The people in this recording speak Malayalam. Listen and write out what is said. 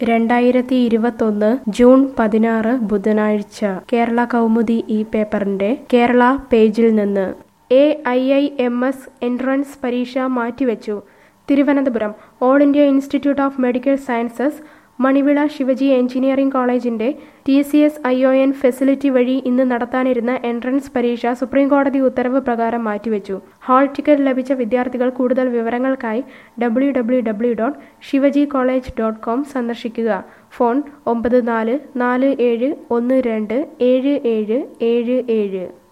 രണ്ടായിരത്തി ഇരുപത്തൊന്ന് ജൂൺ പതിനാറ് ബുധനാഴ്ച കേരള കൗമുദി ഈ പേപ്പറിന്റെ കേരള പേജിൽ നിന്ന് A I I M S entrance പരീക്ഷ മാറ്റിവെച്ചു Thiruvananthapuram all India institute of medical sciences Manivila Shivaji engineering കോളേജിന്റെ T C S I O N facility വഴി ഇന്ന് നടത്താനിരുന്ന എൻട്രൻസ് പരീക്ഷ സുപ്രീംകോടതി ഉത്തരവ് പ്രകാരം മാറ്റിവെച്ചു ഹാൾ ടിക്കറ്റ് ലഭിച്ച വിദ്യാർത്ഥികൾ കൂടുതൽ വിവരങ്ങൾക്കായി W W W dot Shivaji college dot com സന്ദർശിക്കുക ഫോൺ ഒമ്പത് നാല് നാല് ഏഴ് ഒന്ന് രണ്ട് ഏഴ് ഏഴ് ഏഴ് ഏഴ്